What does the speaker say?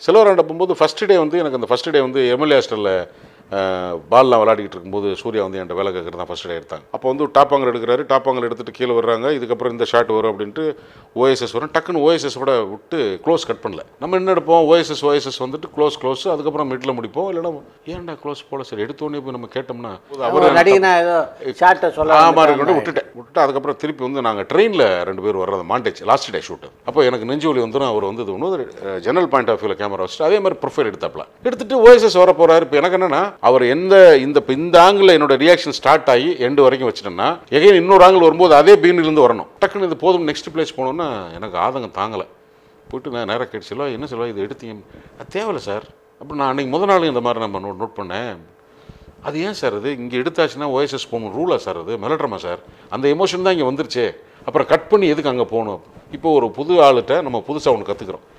செல்வராண்ட போகும்போது first day வந்து எனக்கு அந்த ஃபஸ்ட் டே வந்து எம்எல்ஏ ஹாஸ்டலில் பால்லாம் விளையாடிட்டு இருக்கும்போது சூர்யா வந்து என்கிட்ட வேலை கேட்குறது தான் ஃபஸ்ட் டே எடுத்தாங்க அப்போ வந்து டாப்பாங்கல் எடுக்கிறாரு டாப்பாங்கல் எடுத்துட்டு கீழே வர்றாங்க இதுக்கப்புறம் இந்த ஷாட் வரும் அப்படின்ட்டு ஓஎஸ்எஸ் வரும் டக்குன்னு OSS ஓட விட்டு க்ளோஸ் கட் பண்ணல நம்ம என்ன எடுப்போம் ஓஎஸ்எஸ் ஓஎஸ்எஸ் வந்துட்டு க்ளோஸ் க்ளோஸ் அதுக்கப்புறம் மிடில் முடிப்போம் இல்லைன்னா ஏன்டா க்ளோஸ் போல சரி எடுத்தோடனே போய் நம்ம கேட்டோம்னா ஒரு நடிகனா ஏதோ ஷார்ட்டை சொல்ல ஆமா வந்துட்டாங்க. இருக்கட்டும் விட்டுட்டேன் விட்டுட்டு அதுக்கப்புறம் திருப்பி வந்து நாங்கள் ட்ரெயினில் ரெண்டு பேர் வர்றது மாண்டேஜ் லாஸ்ட் டே ஷூட் அப்போ எனக்கு நெஞ்சு வலி வந்துடும் அவர் வந்து இது ஒன்று ஜெனரல் பாயிண்ட் ஆஃப் வியூவில் கேமரா வச்சுட்டு அதே மாதிரி ப்ரொஃபைல் எடுத்தாப்ல எடுத்துட்டு ஓஎஸ்எஸ் வர போறாரு இப்போ எனக்கு என்னன்னா அவர் எந்த இந்த இப்ப இந்த ஆங்கிள் என்னோட ரியாக்ஷன் ஸ்டார்ட் ஆகி எண்டு வரைக்கும் வச்சுட்டேன்னா எகைன் இன்னொரு ஆங்கிள் வரும்போது அதே beginning ல இருந்து வரணும் டக்குன்னு இது போதும் நெக்ஸ்ட் பிளேஸ் போனோன்னா எனக்கு ஆதங்கம் தாங்கலை போயிட்டு நான் நேராக கேட்டு செல்வா என்ன செல்வா இது எடுத்தீங்க அது தேவையில்ல சார் அப்போ நான் அன்றைக்கி முத நாள் இந்த மாதிரி நம்ம நோட் நோட் பண்ணேன் அது ஏன் சார் அது இங்கே எடுத்தாச்சுன்னா ஓஎஸ்எஸ் போகணும் ரூலா சார் அது மிளட்ரமா சார் அந்த எமோஷன் தான் இங்கே வந்துருச்சே அப்புறம் கட் பண்ணி எதுக்கு அங்கே போகணும் இப்போ ஒரு புது ஆளுகிட்ட நம்ம புதுசாக ஒன்று கற்றுக்குறோம்